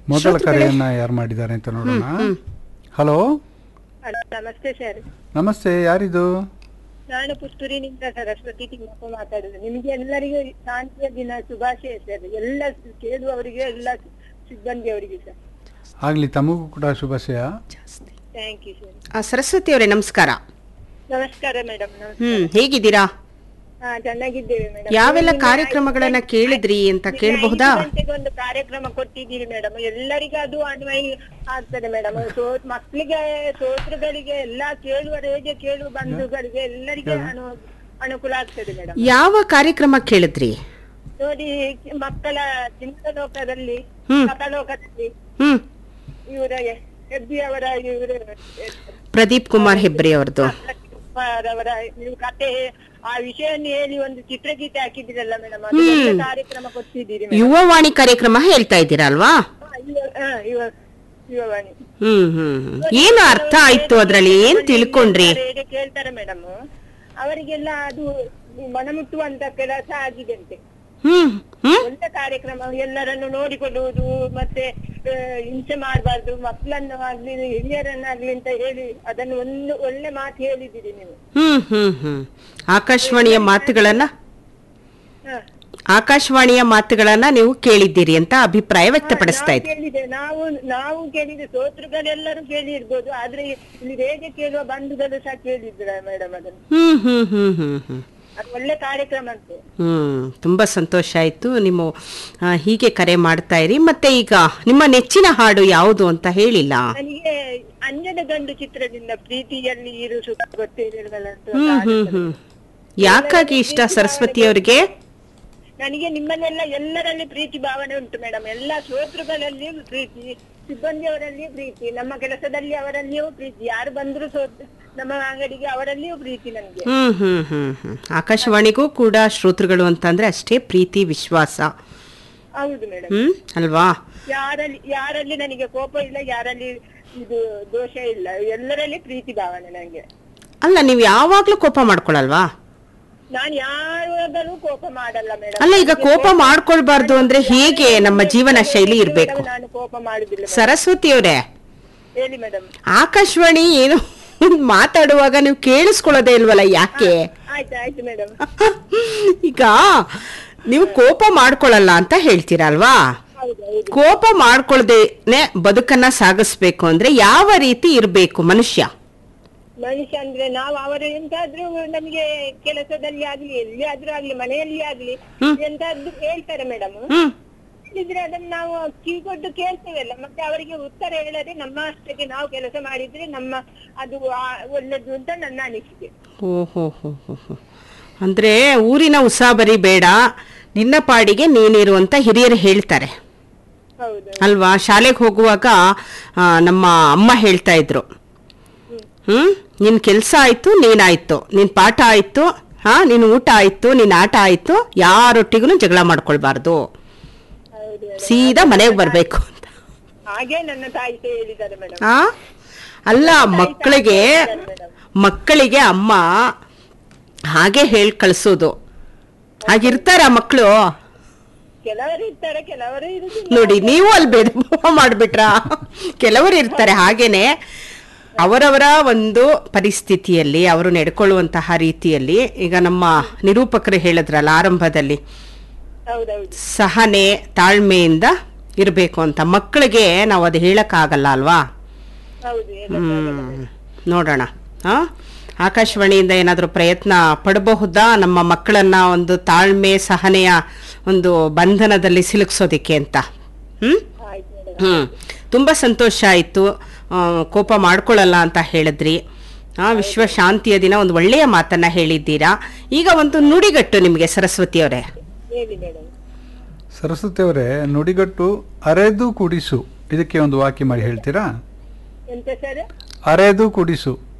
ಮೊದಲ ಕರೆಯನ್ನ ಯಾರು ಮಾಡಿದ್ದಾರೆ ಅಂತ ನೋಡೋಣ ಹಲೋ ಹಲೋ ನಮಸ್ತೆ ಸರ್ ನಮಸ್ತೆ ಯಾರಿದು ನಾನು ಪುತ್ತೂರಿನಿಂದ ಸರಸ್ವತಿ ತಿಮ್ಮಪ್ಪ ಮಾತಾಡುದು ನಿಮಗೆ ಎಲ್ಲರಿಗೂ ಶಾಂತಿಯ ದಿನ ಶುಭಾಶಯ ಸರ್ ಎಲ್ಲ ಕೇಳುವವರಿಗೆ ಎಲ್ಲ ಸಿಬ್ಬಂದಿಯವರಿಗೆ ಸರ್ ಆಗ್ಲಿ ತಮಗೂ ಕೂಡ ಶುಭಾಶಯ ಥ್ಯಾಂಕ್ ಯು ಸರ್ ಆ, ಸರಸ್ವತಿ ಅವರೇ ನಮಸ್ಕಾರ ನಮಸ್ಕಾರ ಮೇಡಮ್ ಹ್ಮ್ ಹೇಗಿದ್ದೀರಾ ಹಾ ಚೆನ್ನಾಗಿದ್ದೇವೆ ಮೇಡಮ್ ಯಾವೆಲ್ಲ ಕಾರ್ಯಕ್ರಮಗಳನ್ನ ಕೇಳಿದ್ರಿ ಅಂತ ಕೇಳಬಹುದಾ ಒಂದು ಕಾರ್ಯಕ್ರಮ ಕೊಟ್ಟಿದ್ದೀರಿ ಮೇಡಮ್ ಎಲ್ಲರಿಗೂ ಅದು ಅನ್ವಯ ಆಗ್ತದೆ ಮೇಡಮ್ ಮಕ್ಕಳಿಗೆ ಸೋತ್ರಗಳಿಗೆ ಎಲ್ಲಾ ಕೇಳುವ ರೇಡಿಯೋ ಕೇಳುವ ಬಂಧುಗಳಿಗೆ ಎಲ್ಲರಿಗೆ ಅನು ಅನುಕೂಲ ಆಗ್ತದೆ ಮೇಡಮ್ ಯಾವ ಕಾರ್ಯಕ್ರಮ ಕೇಳಿದ್ರಿ ನೋಡಿ ಮಕ್ಕಳ ಚಿಂತಲೋಕದಲ್ಲಿ ಹ್ಮ್. ಕಥಲೋಕದಲ್ಲಿ ಹ್ಮ್ ಇವರ ಹೆಬ್ಬಿಯವರ ಇವರು ಪ್ರದೀಪ್ ಕುಮಾರ್ ಹೆಬ್ರಿ ಅವ್ರದ್ದು ಅವರ ನೀವು ಕತೆ ಆ ವಿಷಯವನ್ನು ಹೇಳಿ ಒಂದು ಚಿತ್ರಗೀತೆ ಹಾಕಿದಿರಲ್ಲ ಮೇಡಮ್ ಅದು ಒಳ್ಳೆ ಕಾರ್ಯಕ್ರಮ ಕೊಟ್ಟಿದ್ದೀರಿ madam. ಯುವವಾಣಿ ಕಾರ್ಯಕ್ರಮ ಹೇಳ್ತಾ ಇದ್ದೀರಾ ಅಲ್ವಾ ಹಾ, ಇವ- ಹಾ, ಇವ- ಯುವವಾಣಿ ಹ್ಮ್ ಹ್ಮ್ ಹ್ಮ್. ಏನು ಅರ್ಥ ಆಯ್ತು ಅದ್ರಲ್ಲಿ ಏನ್ ತಿಳ್ಕೊಂಡ್ರಿ ರೇಡಿಯೋ ಕೇಳ್ತಾರೆ ಮೇಡಮ್ ಅವರಿಗೆಲ್ಲ ಅದು ಮನಮುಟ್ಟುವಂತ ಕೆಲಸ ಆಗಿದೆ ಅಂತೆ ಹ್ಮ್ ಹ್ಮ್ ಒಳ್ಳೆ ಕಾರ್ಯಕ್ರಮ ಎಲ್ಲರನ್ನು ನೋಡಿಕೊಳ್ಳುವುದು ಮತ್ತೆ ಆ, ಹಿಂಸೆ ಮಾಡಬಾರ್ದು ಮಕ್ಕಳನ್ನು ಆಗ್ಲಿ ಹಿರಿಯರನ್ನಾಗ್ಲಿ ಅಂತ ಹೇಳಿ ಅದನ್ನು ಒಂದು ಒಳ್ಳೆ ಮಾತು ಹೇಳಿದ್ದೀರಿ ನೀವು ಹ್ಮ್ ಹ್ಮ್ ಹ್ಮ್ ಆಕಾಶವಾಣಿಯ ಮಾತುಗಳನ್ನ ಹ. ಆಕಾಶವಾಣಿಯ ಮಾತುಗಳನ್ನ ನೀವು ಕೇಳಿದ್ದೀರಿ ಅಂತ ಅಭಿಪ್ರಾಯ ವ್ಯಕ್ತಪಡಿಸ್ತಾ ನಾವು ಇದ್ರಿ ಕೇಳಿದೆ ನಾವು ನಾವು ಕೇಳಿದೆ ಸೋತೃಗಳೆಲ್ಲರೂ ಕೇಳಿರ್ಬೋದು ಆದ್ರೆ ಇಲ್ಲಿ ರೇಡಿಯೋ ಕೇಳುವ ಬಂಧುಗಳು ಸಹ ಕೇಳಿದ್ರ ಮೇಡಮ್ ಅದನ್ನು ಹ್ಮ್ ಹ್ಮ್ ಹ್ಮ್ ಹ್ಮ್ ಹ್ಮ್ ಅದು ಒಳ್ಳೆ ಕಾರ್ಯಕ್ರಮ ಅಂತೆ ಹ್ಮ್ ತುಂಬಾ ಸಂತೋಷ ಆಯ್ತು ನಿಮ್ಮ ಆ, ಹೀಗೆ ಕರೆ ಮಾಡ್ತಾ ಇರಿ ಮತ್ತೆ ಈಗ ನಿಮ್ಮ ನೆಚ್ಚಿನ ಹಾಡು ಯಾವುದು ಅಂತ ಹೇಳಿಲ್ಲ ನನಗೆ ಅಂಜನ ಗಂಡು ಚಿತ್ರದಿಂದ ಪ್ರೀತಿಯಲ್ಲಿ ಇರು ಸುಖ ಗೊತ್ತಿರಲಿಲ್ಲ ಅಂತ ಹ್ಮ್ ಹ್ಮ್ ಹ್ಮ್ ಯಾಕಾಗಿ ಇಷ್ಟ ಸರಸ್ವತಿ ಅವರಿಗೆ ನನಗೆ ನಿಮ್ಮನ್ನೆಲ್ಲ ಎಲ್ಲರಲ್ಲಿ ಪ್ರೀತಿ ಭಾವನೆ ಉಂಟು ಮೇಡಮ್ ಎಲ್ಲಾ ಶ್ರೋತೃಗಳಲ್ಲಿಯೂ ಪ್ರೀತಿ ಸಿಬ್ಬಂದಿಯವರಲ್ಲಿಯೂ ಪ್ರೀತಿ ನಮ್ಮ ಕೆಲಸದಲ್ಲಿ ಅವರಲ್ಲಿಯೂ ಪ್ರೀತಿ ಯಾರು ಬಂದ್ರು ಸೋತ್ ನಮ್ಮ ಅಂಗಡಿಗೆ ಅವರಲ್ಲಿಯೂ ಪ್ರೀತಿ ನನಗೆ ಹ್ಮ್ ಹ್ಮ್ ಹ್ಮ್ ಹ್ಮ್ ಆಕಾಶವಾಣಿಗೂ ಕೂಡ ಶ್ರೋತೃಗಳು ಅಂತಂದ್ರೆ ಅಷ್ಟೇ ಪ್ರೀತಿ ವಿಶ್ವಾಸ ಹೌದು ಮೇಡಮ್ ಹ್ಮ್ ಅಲ್ವಾ ಯಾರಲ್ಲಿ ಯಾರಲ್ಲಿ ನನಗೆ ಕೋಪ ಇಲ್ಲ ಯಾರಲ್ಲಿ ಇದು ದೋಷ ಇಲ್ಲ ಎಲ್ಲರಲ್ಲಿ ಪ್ರೀತಿ ಭಾವನೆ ನನಗೆ ಅಲ್ಲ ನೀವು ಯಾವಾಗ್ಲೂ ಕೋಪ ಮಾಡ್ಕೊಳಲ್ವಾ ನಾನು ಯಾವಾಗಲೂ ಕೋಪ ಮಾಡಲ್ಲ ಮೇಡಮ್ ಅಲ್ಲ ಈಗ ಕೋಪ ಮಾಡ್ಕೊಳ್ಬಾರ್ದು ಅಂದ್ರೆ ಹೇಗೆ ನಮ್ಮ ಜೀವನ ಶೈಲಿ ಇರ್ಬೇಕು ನಾನು ಕೋಪ ಮಾಡುದಿಲ್ಲ madam. ಸರಸ್ವತಿ ಅವರೇ ಹೇಳಿ ಮೇಡಮ್ ಆಕಾಶವಾಣಿ ಏನೋ ಒಂದ್ ಮಾತಾಡುವಾಗ ನೀವು ಕೇಳಿಸ್ಕೊಳ್ಳೋದೇ ಇಲ್ವಲ್ಲ ಯಾಕೆ ಆಯ್ತು ಆಯ್ತು ಮೇಡಮ್ ಈಗ ನೀವು ಕೋಪ ಮಾಡ್ಕೊಳ್ಳಲ್ಲ ಅಂತ ಹೇಳ್ತೀರಾ ಅಲ್ವಾ ಹೌದು ಹೌದು ಕೋಪ ಮಾಡ್ಕೊಳ್ದೇನೆ ಬದುಕನ್ನ ಸಾಗಿಸ್ಬೇಕು ಅಂದ್ರೆ ಯಾವ ರೀತಿ ಇರ್ಬೇಕು ಮನುಷ್ಯ ಮನುಷ್ಯ ಅಂದ್ರೆ ನಾವು ಅವರು ಎಂತಾದ್ರೂ ನಮಗೆ ಕೆಲಸದಲ್ಲಿ ಆಗ್ಲಿ ಎಲ್ಲಿ ಆದ್ರೂ ಆಗ್ಲಿ ಮನೆಯಲ್ಲಿ ಆಗ್ಲಿ ಎಂತಾದ್ರೂ ಹೇಳ್ತಾರೆ ಮೇಡಮ್ ಹ್ಮ್ ಹೇಳಿದ್ರೆ ಅದನ್ನ ನಾವು ಕಿವಿಗೊಟ್ಟು ಕೇಳ್ತೇವಲ್ಲ ಮತ್ತೆ ಅವರಿಗೆ ಉತ್ತರ ಹೇಳದೆ ನಮ್ಮ ಅಷ್ಟಕ್ಕೆ ನಾವು ಕೆಲಸ ಮಾಡಿದ್ರೆ ನಮ್ಮ ಅದು ಆ- ಒಳ್ಳೇದು ಅಂತ ನನ್ನ ಅನಿಸಿಕೆ ಓಹೋ ಹೋ ಹೋ ಹೋ. ಅಂದ್ರೆ ಊರಿನ ಉಸಾಬರಿ ಬೇಡ ನಿನ್ನ ಪಾಡಿಗೆ ನೀನಿರು ಅಂತ ಹಿರಿಯರು ಹೇಳ್ತಾರೆ ಹೌದು ಅಲ್ವಾ ಶಾಲೆಗೆ ಹೋಗುವಾಗ ಆ, ನಮ್ಮ ಅಮ್ಮ ಹೇಳ್ತಾ ಇದ್ರು ಹ್ಮ್ ನಿನ್ ಕೆಲ್ಸ ಆಯ್ತು ನೀನಾಯ್ತು ನಿನ್ ಪಾಠ ಆಯ್ತು ಹಾ ನಿನ್ ಊಟ ಆಯ್ತು ನಿನ್ ಆಟ ಆಯ್ತು ಯಾರೊಟ್ಟಿಗೂ ಜಗಳ ಮಾಡ್ಕೊಳ್ಬಾರ್ದು ಹೌದು ಸೀದಾ ಮನೆಗೆ ಬರ್ಬೇಕು ಅಂತ ಹಾಗೆ ನನ್ನ ತಾಯಿ ಸಹ ಹೇಳಿದ್ದಾರೆ ಮೇಡಮ್ ಆ ಅಲ್ಲ ಮಕ್ಕಳಿಗೆ ಮಕ್ಕಳಿಗೆ ಅಮ್ಮ ಹಾಗೆ ಹೇಳಿ ಕಳ್ಸೋದು ಹಾಗಿರ್ತಾರ ಮಕ್ಕಳು ಕೆಲವರು ಇರ್ತಾರೆ ಕೆಲವರು ಇರುದಿಲ್ಲ ನೋಡಿ ನೀವು ಅಲ್ಲಿ ಭೇದ ಭಾವ ಮಾಡ್ಬಿಟ್ರಾ ಕೆಲವರು ಇರ್ತಾರೆ ಹಾಗೇನೆ ಅವರವರ ಒಂದು ಪರಿಸ್ಥಿತಿಯಲ್ಲಿ ಅವರು ನಡ್ಕೊಳ್ಳುವಂತಹ ರೀತಿಯಲ್ಲಿ ಈಗ ನಮ್ಮ ನಿರೂಪಕರು ಹೇಳಿದ್ರಲ್ಲ ಆರಂಭದಲ್ಲಿ ಹೌದೌದು ಸಹನೆ ತಾಳ್ಮೆಯಿಂದ ಇರಬೇಕು ಅಂತ ಮಕ್ಕಳಿಗೆ ನಾವು ಅದು ಹೇಳಕ್ಕಾಗಲ್ಲ ಅಲ್ವಾ ಹೌದು ಹೇಳ- ಹ್ಮ್ ನೋಡೋಣ ಆ ಆಕಾಶವಾಣಿಯಿಂದ ಏನಾದರೂ ಪ್ರಯತ್ನ ಪಡಬಹುದಾ ನಮ್ಮ ಮಕ್ಕಳನ್ನ ಒಂದು ತಾಳ್ಮೆ ಸಹನೆಯ ಒಂದು ಬಂಧನದಲ್ಲಿ ಸಿಲುಕ್ಸೋದಿಕ್ಕೆ ಅಂತ ಹ್ಮ್ ಆಯ್ತು ಮೇಡಮ್ ಹ್ಮ್ ತುಂಬಾ ಸಂತೋಷ ಆಯ್ತು ಆ, ಕೋಪ ಮಾಡ್ಕೊಳ್ಳಲ್ಲ ಅಂತ ಹೇಳಿದ್ರಿ ಆ ವಿಶ್ವ ಶಾಂತಿಯ ದಿನ ಒಂದು ಒಳ್ಳೆಯ ಮಾತನ್ನ ಹೇಳಿದ್ದೀರಾ ಈಗ ಒಂದು ನುಡಿಗಟ್ಟು ನಿಮಗೆ ಸರಸ್ವತಿ ಅವರೇ ಹೇಳಿ ಮೇಡಮ್ ಸರಸ್ವತಿ ಅವರೇ ನುಡಿಗಟ್ಟು ಅರೆದು ಕುಡಿಸು ಇದಕ್ಕೆ ಒಂದು ವಾಕ್ಯ ಮಾಡಿ ಹೇಳ್ತೀರಾ ಎಂತ ಸರ್ ಅರೆದು ಕುಡಿಸು